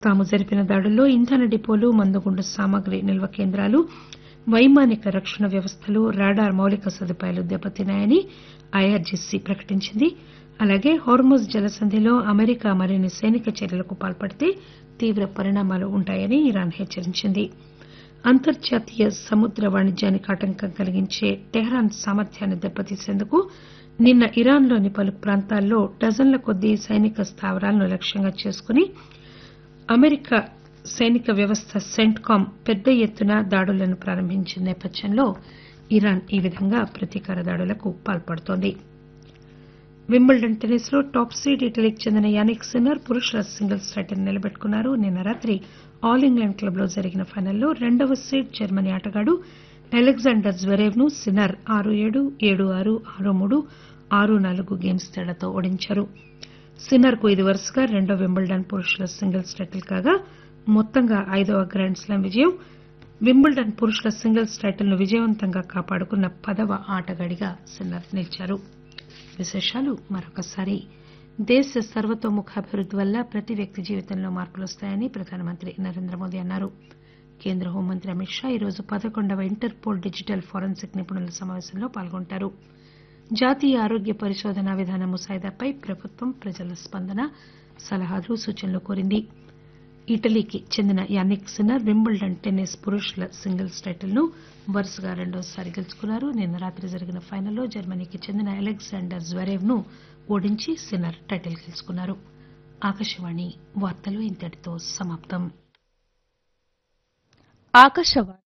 తాము జరిపిన దాడుల్లో ఇంధన డిపోలు మందుగుండు సామగ్రి నిల్వ కేంద్రాలు వైమానిక రక్షణ వ్యవస్థలు రాడార్ మౌలిక సదుపాయాలు దెబ్బతిన్నాయని ఐఆర్జీసీ ప్రకటించింది అలాగే హోర్ముజ్ జలసంధిలో అమెరికా మరిన్ని సైనిక చర్యలకు పాల్పడితే తీవ్ర పరిణామాలు ఉంటాయని ఇరాన్ హెచ్చరించింది అంతర్జాతీయ సముద్ర వాణిజ్యానికి ఆటంకం కలిగించే టెహ్రాన్ సామర్థ్యాన్ని దెబ్బతీసేందుకు నిన్న ఇరాన్లోని పలు ప్రాంతాల్లో డజన్ల కొద్దీ సైనిక స్థావరాలను లక్ష్యంగా చేసుకుని అమెరికా సైనిక వ్యవస్థ సెంట్కామ్ పెద్ద ఎత్తున దాడులను ప్రారంభించిన నేపథ్యంలో ఇరాన్ ఈ విధంగా ప్రతీకార దాడులకు పాల్పడుతోంది వింబుల్డన్ టెన్నిస్ లో టాప్ సీడ్ ఇటలీకి చెందిన యానిక్ సిన్నర్ పురుషుల సింగిల్స్ టైటిల్ నిలబెట్టుకున్నారు నిన్న రాత్రి ఆల్ ఇంగ్లాండ్ క్లబ్ లో జరిగిన ఫైనల్లో రెండవ సీడ్ జర్మనీ ఆటగాడు అలెగ్జాండర్ జ్వరేవ్ ను సిన్నర్ ఆరు ఏడు ఏడు ఆరు ఆరు మూడు ఆరు నాలుగు గేమ్స్ తేడాతో ఓడించారు సిన్నర్ కు ఇది వరుసగా రెండో వింబుల్డన్ పురుషుల సింగిల్స్ టైటిల్ కాగా మొత్తంగా ఐదవ గ్రాండ్ స్లామ్ విజయం వింబుల్డన్ పురుషుల సింగిల్స్ టైటిల్ ను విజయవంతంగా కాపాడుకున్న పదవ ఆటగాడిగా సిన్నర్ నిలిచారు విశేషాలు మరొకసారి దేశ సర్వతోముఖాభివృద్ది వల్ల ప్రతి వ్యక్తి జీవితంలో మార్పులు వస్తాయని ప్రధానమంత్రి నరేంద్ర మోదీ అన్నారు కేంద్ర హోంమంత్రి అమిత్ షా ఈరోజు పదకొండవ ఇంటర్పోల్ డిజిటల్ ఫోరెన్సిక్ నిపుణుల సమావేశంలో పాల్గొంటారు జాతీయ ఆరోగ్య పరిశోధనా విధాన ముసాయిదాపై ప్రభుత్వం ప్రజల స్పందన సలహాలు సూచనలు కోరింది ఇటలీకి చెందిన యానిక్ సిన్నర్ వింబుల్డన్ టెన్నిస్ పురుషుల సింగిల్స్ టైటిల్ ను వరుసగా రెండోసారి గెలుచుకున్నారు నిన్న రాత్రి జరిగిన ఫైనల్లో జర్మనీకి చెందిన అలెగ్జాండర్ జ్వరేవ్ ను ఓడించి సిన్నర్ టైటిల్ గెలుచుకున్నారు ఆకాశవాణి వార్తలు ఇంతటితో సమాప్తం ఆకాశవాణి